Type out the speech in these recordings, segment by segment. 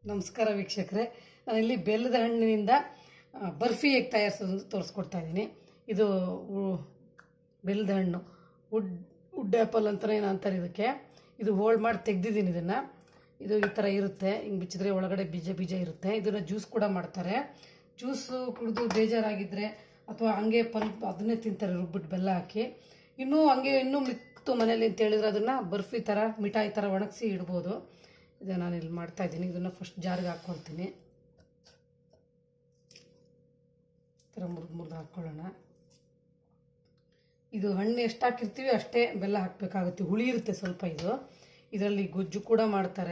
ನಮಸ್ಕಾರ ವೀಕ್ಷಕರೇ ನಾನಿಲ್ಲಿ ಬೆಲ್ಲದ ಹಣ್ಣಿನಿಂದ ಆ, ಬರ್ಫಿ ಹೇಗೆ ತಯಾರಿಸೋದು ಅಂತ ತೋರಿಸ್ಕೊಡ್ತಾ ಇದ್ದೀನಿ ಇದು ಉ- ಬೆಲ್ಲದ ಹಣ್ಣು ವುಡ್ ವುಡ್ ಆ್ಯಪಲ್ ಅಂತಲೇ ಏನು ಅಂತಾರೆ ಇದಕ್ಕೆ ಇದು ಹೋಲ್ಡ್ ಮಾಡಿ ತೆಗ್ದಿದ್ದೀನಿ ಇದನ್ನು ಇದು ಈ ಥರ ಇರುತ್ತೆ ಹಿಂಗೆ ಬಿಚ್ಚಿದ್ರೆ ಒಳಗಡೆ ಬೀಜ ಬೀಜ ಇರುತ್ತೆ ಇದನ್ನು ಜ್ಯೂಸ್ ಕೂಡ ಮಾಡ್ತಾರೆ ಜ್ಯೂಸು ಕುಡಿದು ಬೇಜಾರಾಗಿದ್ದರೆ ಅಥವಾ ಹಂಗೆ ಪಲ್ಪ್ ಅದನ್ನೇ ತಿಂತಾರೆ ರುಬ್ಬಿಟ್ಟು ಬೆಲ್ಲ ಹಾಕಿ ಇನ್ನೂ ಹಂಗೆ ಇನ್ನೂ ಮಿಕ್ತು ಮನೇಲಿ ಅಂತ ಹೇಳಿದ್ರೆ ಅದನ್ನು ಬರ್ಫಿ ಥರ ಮಿಠಾಯಿ ಥರ ಒಣಗಿಸಿ ಇಡ್ಬೋದು ಇದು ನಾನು ಇಲ್ಲಿ ಮಾಡ್ತಾ ಇದ್ದೀನಿ ಇದನ್ನು ಫಸ್ಟ್ ಜಾರ್ಗೆ ಹಾಕ್ಕೊಳ್ತೀನಿ ಈ ಥರ ಮುರಿದು ಮುರಿದು ಹಾಕ್ಕೊಳ್ಳೋಣ ಇದು ಹಣ್ಣು ಎಷ್ಟು ಹಾಕಿರ್ತೀವಿ ಅಷ್ಟೇ ಬೆಲ್ಲ ಹಾಕಬೇಕಾಗುತ್ತೆ ಹುಳಿ ಇರುತ್ತೆ ಸ್ವಲ್ಪ ಇದು ಇದರಲ್ಲಿ ಗೊಜ್ಜು ಕೂಡ ಮಾಡ್ತಾರೆ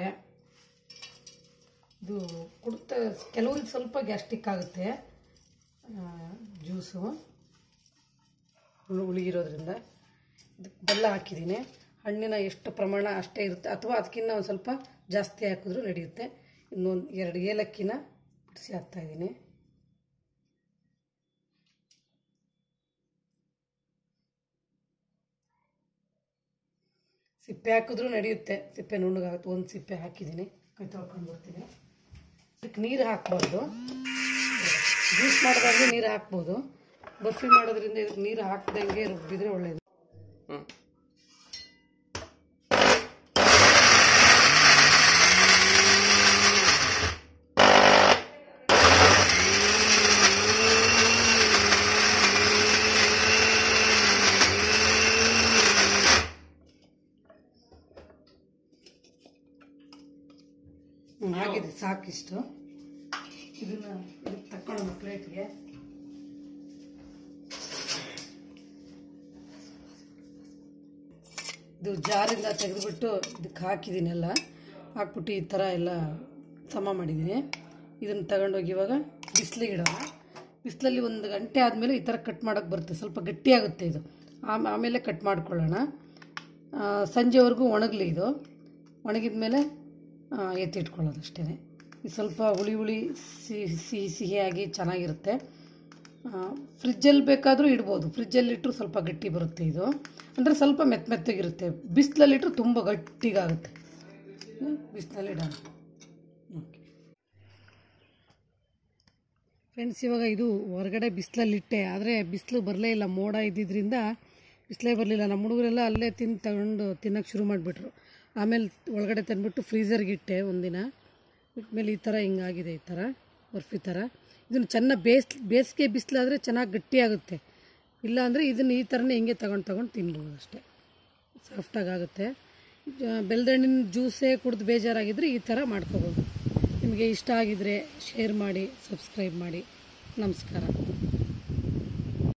ಇದು ಕುಡ್ತ ಕೆಲವ್ರಿಗೆ ಸ್ವಲ್ಪ ಗ್ಯಾಸ್ಟ್ರಿಕ್ ಆಗುತ್ತೆ ಆ, ಜ್ಯೂಸು ಹುಳು ಹುಳಿ ಇರೋದ್ರಿಂದ ಇದಕ್ಕೆ ಬೆಲ್ಲ ಹಾಕಿದ್ದೀನಿ ಹಣ್ಣಿನ ಎಷ್ಟು ಪ್ರಮಾಣ ಅಷ್ಟೇ ಇರುತ್ತೆ ಅಥವಾ ಅದಕ್ಕಿಂತ ಒಂದು ಸ್ವಲ್ಪ ಜಾಸ್ತಿ ಹಾಕಿದ್ರೂ ನಡೆಯುತ್ತೆ ಇನ್ನೊಂದು ಎರಡು ಏಲಕ್ಕಿನ ಬಿಡಿಸಿ ಹಾಕ್ತಾಯಿದ್ದೀನಿ ಸಿಪ್ಪೆ ಹಾಕಿದ್ರೂ ನಡೆಯುತ್ತೆ ಸಿಪ್ಪೆ ನುಣ್ಣಗಾಗುತ್ತೆ ಒಂದು ಸಿಪ್ಪೆ ಹಾಕಿದ್ದೀನಿ ಕೈ ತೊಳ್ಕೊಂಡು ಬರ್ತೀನಿ ಇದಕ್ಕೆ ನೀರು ಹಾಕ್ಬಾರ್ದು ಜ್ಯೂಸ್ ಮಾಡೋದಾದ್ರೆ ನೀರು ಹಾಕ್ಬೋದು ಬರ್ಫಿ ಮಾಡೋದ್ರಿಂದ ಇದಕ್ಕೆ ನೀರು ಹಾಕ್ದಂಗೆ ರುಬ್ಬಿದ್ರೆ ಒಳ್ಳೆಯದು ಹ್ಮ್, ಆಗಿದೆ ಸಾಕಿಷ್ಟು ಇದನ್ನ ಇದಕ್ಕೆ ತಕ್ಕೊಳ್ಳೋಣ ಪ್ಲೇಟ್ಗೆ ಇದು ಜಾರಿಂದ ತೆಗೆದುಬಿಟ್ಟು ಇದಕ್ಕೆ ಹಾಕಿದ್ದೀನೆಲ್ಲ ಹಾಕ್ಬಿಟ್ಟು ಈ ಥರ ಎಲ್ಲ ಸಮ ಮಾಡಿದ್ದೀನಿ ಇದನ್ನು ತಗೊಂಡೋಗಿ ಇವಾಗ ಬಿಸಿಲಿಗೆ ಇಡೋಣ ಬಿಸಿಲಲ್ಲಿ ಒಂದು ಗಂಟೆ ಆದಮೇಲೆ ಈ ಥರ ಕಟ್ ಮಾಡೋಕ್ಕೆ ಬರುತ್ತೆ ಸ್ವಲ್ಪ ಗಟ್ಟಿಯಾಗುತ್ತೆ ಇದು ಆಮ- ಆಮೇಲೆ ಕಟ್ ಮಾಡ್ಕೊಳ್ಳೋಣ ಆ, ಸಂಜೆವರೆಗೂ ಒಣಗಲಿ ಇದು ಒಣಗಿದ ಮೇಲೆ ಎತ್ತಿಟ್ಕೊಳ್ಳೋದು ಅಷ್ಟೇ ಇದು ಸ್ವಲ್ಪ ಹುಳಿ ಹುಳಿ ಸಿಹಿ ಸಿಹಿ ಸಿಹಿಯಾಗಿ ಚೆನ್ನಾಗಿರುತ್ತೆ ಫ್ರಿಜ್ಜಲ್ಲಿ ಬೇಕಾದರೂ ಇಡ್ಬೋದು ಫ್ರಿಜ್ಜಲ್ಲಿ ಇಟ್ಟರು ಸ್ವಲ್ಪ ಗಟ್ಟಿ ಬರುತ್ತೆ ಇದು ಅಂದರೆ ಸ್ವಲ್ಪ ಮೆತ್ತ ಮೆತ್ತಗಿರುತ್ತೆ ಬಿಸಿಲಲ್ಲಿಟ್ಟರು ತುಂಬ ಗಟ್ಟಿಗಾಗುತ್ತೆ ಬಿಸಿಲಲ್ಲಿ ಇಡೋಣ ಓಕೆ ಫ್ರೆಂಡ್ಸ್ ಇವಾಗ ಇದು ಹೊರಗಡೆ ಬಿಸಿಲಲ್ಲಿಟ್ಟೆ ಆದರೆ ಬಿಸಿಲು ಬರಲೇ ಇಲ್ಲ ಮೋಡ ಇದ್ದಿದ್ದರಿಂದ ಬಿಸಿಲೇ ಬರಲಿಲ್ಲ ನಮ್ಮ ಹುಡುಗರೆಲ್ಲ ಅಲ್ಲೇ ತಿಂದು ತಗೊಂಡು ತಿನ್ನೋಕ್ಕೆ ಶುರು ಮಾಡಿಬಿಟ್ರು ಆಮೇಲೆ ಒಳಗಡೆ ತಂದುಬಿಟ್ಟು ಫ್ರೀಝರ್ಗೆ ಇಟ್ಟೆ ಒಂದಿನ ಇಟ್ಮೇಲೆ ಈ ಥರ ಹಿಂಗಾಗಿದೆ ಈ ಥರ ಬರ್ಫಿ ಥರ ಇದನ್ನು ಚೆನ್ನಾಗಿ ಬೇಸ್ ಬೇಸಿಗೆ ಬಿಸಿಲಾದರೆ ಚೆನ್ನಾಗಿ ಗಟ್ಟಿಯಾಗುತ್ತೆ ಇಲ್ಲ ಅಂದರೆ ಇದನ್ನು ಈ ಥರನೇ ಹಿಂಗೆ ತಗೊಂಡು ತಗೊಂಡು ತಿನ್ಬೋದು ಅಷ್ಟೇ ಸಾಫ್ಟಾಗಿ ಆಗುತ್ತೆ ಜ- ಬೆಲ್ದಣ್ಣಿನ ಜ್ಯೂಸೇ ಕುಡಿದು ಬೇಜಾರಾಗಿದ್ದರೆ ಈ ಥರ ಮಾಡ್ಕೋಬೋದು ನಿಮಗೆ ಇಷ್ಟ ಆಗಿದರೆ ಶೇರ್ ಮಾಡಿ ಸಬ್ಸ್ಕ್ರೈಬ್ ಮಾಡಿ ನಮಸ್ಕಾರ